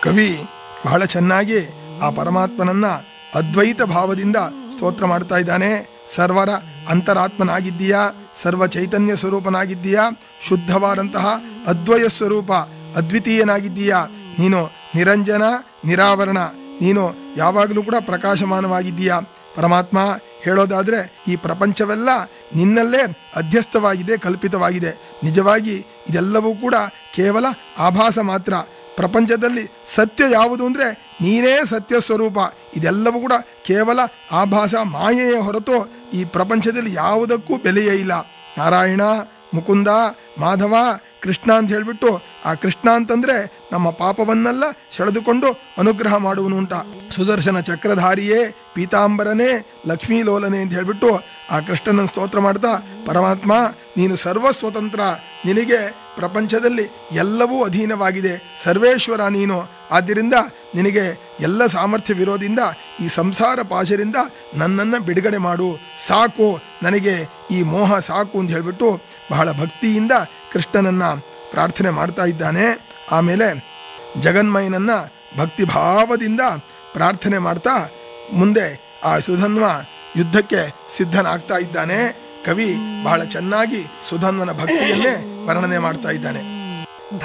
ಕವಿ ಬಹಳ ಚೆನ್ನಾಗಿ ಆ ಪರಮಾತ್ಮನನ್ನ ಅದ್ವೈತ ಭಾವದಿಂದ ಸ್ತೋತ್ರ ಮಾಡ್ತಾ ಇದ್ದಾನೆ ಸರ್ವರ ಅಂತರಾತ್ಮನಾಗಿದ್ದೀಯಾ ಸರ್ವ ಚೈತನ್ಯ ಸ್ವರೂಪನಾಗಿದ್ದೀಯಾ ಶುದ್ಧವಾದಂತಹ ಅದ್ವಯ ಸ್ವರೂಪ ಅದ್ವಿತೀಯನಾಗಿದ್ದೀಯಾ ನೀನು ನಿರಂಜನ ನಿರಾವರಣ ನೀನು ಯಾವಾಗಲೂ ಕೂಡ ಪ್ರಕಾಶಮಾನವಾಗಿದ್ದೀಯಾ ಪರಮಾತ್ಮ ಹೇಳೋದಾದ್ರೆ ಈ ಪ್ರಪಂಚವೆಲ್ಲ ನಿನ್ನಲ್ಲೇ ಅಧ್ಯಸ್ಥವಾಗಿದೆ ಕಲ್ಪಿತವಾಗಿದೆ ನಿಜವಾಗಿ ಇದೆಲ್ಲವೂ ಕೂಡ ಕೇವಲ ಆಭಾಸ ಮಾತ್ರ ಪ್ರಪಂಚದಲ್ಲಿ ಸತ್ಯ ಯಾವುದು ಅಂದರೆ ನೀನೇ ಸತ್ಯ ಸ್ವರೂಪ ಇದೆಲ್ಲವೂ ಕೂಡ ಕೇವಲ ಆಭಾಸ ಮಾಯೆಯ ಹೊರತು ಈ ಪ್ರಪಂಚದಲ್ಲಿ ಯಾವುದಕ್ಕೂ ಬೆಲೆಯೇ ಇಲ್ಲ ನಾರಾಯಣ ಮುಕುಂದ ಮಾಧವ ಕೃಷ್ಣ ಅಂತ ಹೇಳ್ಬಿಟ್ಟು ಆ ಕೃಷ್ಣ ಅಂತಂದ್ರೆ ನಮ್ಮ ಪಾಪವನ್ನೆಲ್ಲ ಸೆಳೆದುಕೊಂಡು ಅನುಗ್ರಹ ಮಾಡುವನು ಅಂತ ಸುದರ್ಶನ ಚಕ್ರಧಾರಿಯೇ ಪೀತಾಂಬರನೇ ಲಕ್ಷ್ಮೀ ಲೋಲನೆ ಅಂತ ಹೇಳ್ಬಿಟ್ಟು ಆ ಕೃಷ್ಣನ ಸ್ತೋತ್ರ ಮಾಡ್ತಾ ಪರಮಾತ್ಮ ನೀನು ಸರ್ವ ಸ್ವತಂತ್ರ ನಿನಗೆ ಪ್ರಪಂಚದಲ್ಲಿ ಎಲ್ಲವೂ ಅಧೀನವಾಗಿದೆ ಸರ್ವೇಶ್ವರ ನೀನು ಆದ್ದರಿಂದ ನಿನಗೆ ಎಲ್ಲ ಸಾಮರ್ಥ್ಯವಿರೋದ್ರಿಂದ ಈ ಸಂಸಾರ ಪಾಶರಿಂದ ನನ್ನನ್ನು ಬಿಡುಗಡೆ ಮಾಡು ಸಾಕು ನನಗೆ ಈ ಮೋಹ ಸಾಕು ಅಂತ ಹೇಳ್ಬಿಟ್ಟು ಬಹಳ ಭಕ್ತಿಯಿಂದ ಕೃಷ್ಣನನ್ನ ಪ್ರಾರ್ಥನೆ ಮಾಡ್ತಾ ಇದ್ದಾನೆ ಆಮೇಲೆ ಜಗನ್ಮಯನನ್ನ ಭಕ್ತಿ ಭಾವದಿಂದ ಪ್ರಾರ್ಥನೆ ಮಾಡ್ತಾ ಮುಂದೆ ಆ ಸುಧನ್ವ ಯುದ್ಧಕ್ಕೆ ಸಿದ್ಧನಾಗ್ತಾ ಇದ್ದಾನೆ ಕವಿ ಬಹಳ ಚೆನ್ನಾಗಿ ಸುಧನ್ವನ ಭಕ್ತಿಯನ್ನೇ ವರ್ಣನೆ ಮಾಡ್ತಾ ಇದ್ದಾನೆ